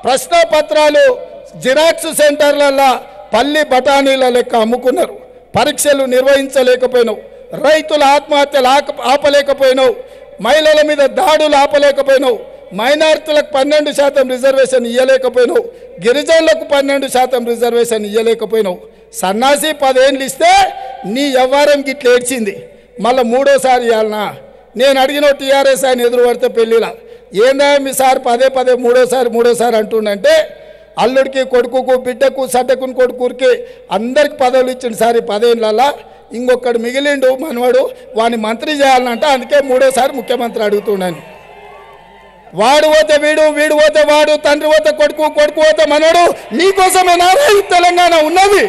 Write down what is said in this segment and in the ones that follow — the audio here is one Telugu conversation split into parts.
ప్రశ్నపత్రాలు జిరాక్స్ సెంటర్లలో పల్లి బఠానీల లెక్క అమ్ముకున్నారు పరీక్షలు నిర్వహించలేకపోయినావు రైతుల ఆత్మహత్యలు ఆక ఆపలేకపోయినావు మహిళల మీద దాడులు ఆపలేకపోయినావు మైనారిటీలకు పన్నెండు శాతం రిజర్వేషన్ ఇవ్వలేకపోయినావు గిరిజనులకు పన్నెండు శాతం రిజర్వేషన్ ఇవ్వలేకపోయినావు సన్నాసి పదేళ్ళు ఇస్తే నీ వ్యవహారం గిట్ల ఏడ్చింది మళ్ళీ మూడోసారి ఇవ్వాలనా నేను అడిగిన టీఆర్ఎస్ ఆయన ఎదురు పడితే పెళ్ళిలా ఏందా మీ సార్ పదే పదే మూడోసారి మూడోసారి అంటుండంటే అల్లుడికి కొడుకుకు బిడ్డకు సడ్డకుని కొడుకురికి అందరికి పదవులు ఇచ్చిన సార్ ఈ పదేళ్ళల్లా ఇంకొకడు మిగిలిండు మనవాడు వాని మంత్రి చేయాలంటే అందుకే మూడోసారి ముఖ్యమంత్రి అడుగుతున్నాను వాడు పోతే వీడు వీడు పోతే వాడు తండ్రి పోతే కొడుకు కొడుకు పోతే మనోడు మీకోసమేనా ఈ తెలంగాణ ఉన్నది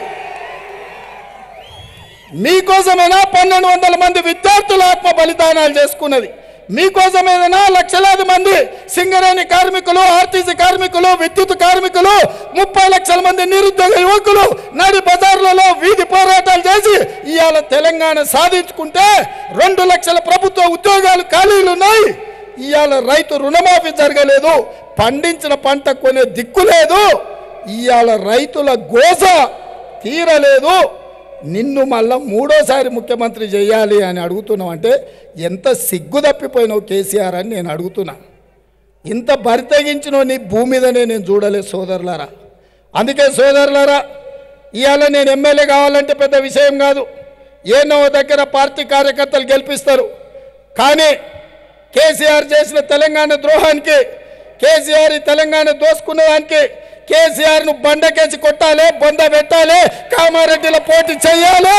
మీకోసమేనా పన్నెండు వందల మంది విద్యార్థుల ఆత్మ బలిదానాలు చేసుకున్నది మీకోసమేనా లక్షలాది మంది సింగరేణి కార్మికులు ఆర్టీసీ కార్మికులు విద్యుత్ కార్మికులు ముప్పై లక్షల మంది నిరుద్యోగ యువకులు నడి బజార్లలో వీధి పోరాటాలు చేసి ఇవాళ తెలంగాణ సాధించుకుంటే రెండు లక్షల ప్రభుత్వ ఉద్యోగాలు ఖాళీలు ఉన్నాయి ఇవాళ రైతు రుణమాఫీ జరగలేదు పండించిన పంట కొనే దిక్కు లేదు ఇవాళ రైతుల గోస తీరలేదు నిన్ను మళ్ళా మూడోసారి ముఖ్యమంత్రి చేయాలి అని అడుగుతున్నావు అంటే ఎంత సిగ్గు తప్పిపోయినావు కేసీఆర్ అని నేను అడుగుతున్నా ఇంత బరితెగించిన నీ భూమి మీదనే నేను చూడలేదు సోదరులారా అందుకే సోదరులారా ఇవాళ నేను ఎమ్మెల్యే కావాలంటే పెద్ద విషయం కాదు ఏనో దగ్గర పార్టీ కార్యకర్తలు గెలిపిస్తారు కానీ కేసీఆర్ చేసిన తెలంగాణ ద్రోహానికి కేసీఆర్ ఈ తెలంగాణ దోసుకున్న దానికి కేసీఆర్ను బండకేసి కొట్టాలి బొంద పెట్టాలి కామారెడ్డిలో పోటీ చేయాలి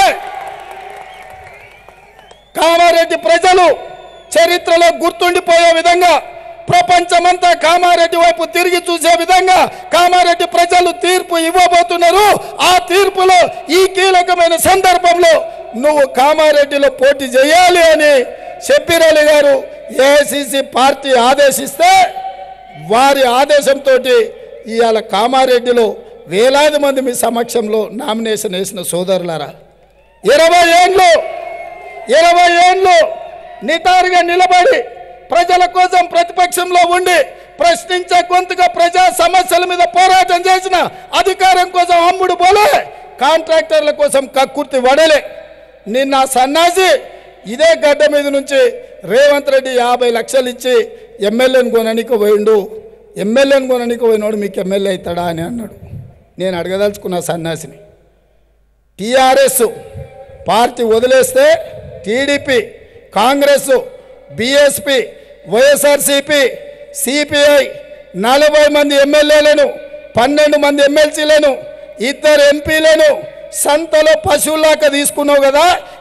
కామారెడ్డి ప్రజలు చరిత్రలో గుర్తుండిపోయే విధంగా ప్రపంచమంతా కామారెడ్డి వైపు తిరిగి చూసే విధంగా కామారెడ్డి ప్రజలు తీర్పు ఇవ్వబోతున్నారు ఆ తీర్పులో ఈ కీలకమైన సందర్భంలో నువ్వు కామారెడ్డిలో పోటీ చేయాలి అని షబ్బీర్ అలీ గారు ఏఐసిసి పార్టీ ఆదేశిస్తే వారి ఆదేశంతో ఇవాళ కామారెడ్డిలో వేలాది మంది మీ సమక్షంలో నామినేషన్ వేసిన సోదరులారా ఇరవై ఏండ్లు ఇరవై ఏళ్ళు నిటారుగా నిలబడి ప్రజల కోసం ప్రతిపక్షంలో ఉండి ప్రశ్నించే గొంతుగా ప్రజా సమస్యల మీద పోరాటం చేసిన అధికారం కోసం అమ్ముడు పోలే కాంట్రాక్టర్ల కోసం కక్కుర్తి వడలే నిన్న ఆ సన్నాసి ఇదే గడ్డ మీద నుంచి రేవంత్ రెడ్డి యాభై లక్షలు ఇచ్చి ఎమ్మెల్యేని కొననికి పోయిండు ఎమ్మెల్యేని కొననికి పోయినోడు మీకు ఎమ్మెల్యే అవుతాడా అని అన్నాడు నేను అడగదలుచుకున్న సన్నాసిని టీఆర్ఎస్ పార్టీ వదిలేస్తే TDP Congress BSP YSRCP CPI నలభై మంది ఎమ్మెల్యేలను పన్నెండు మంది ఎమ్మెల్సీలను ఇద్దరు ఎంపీలను సంతలో పశువులాగా తీసుకున్నావు కదా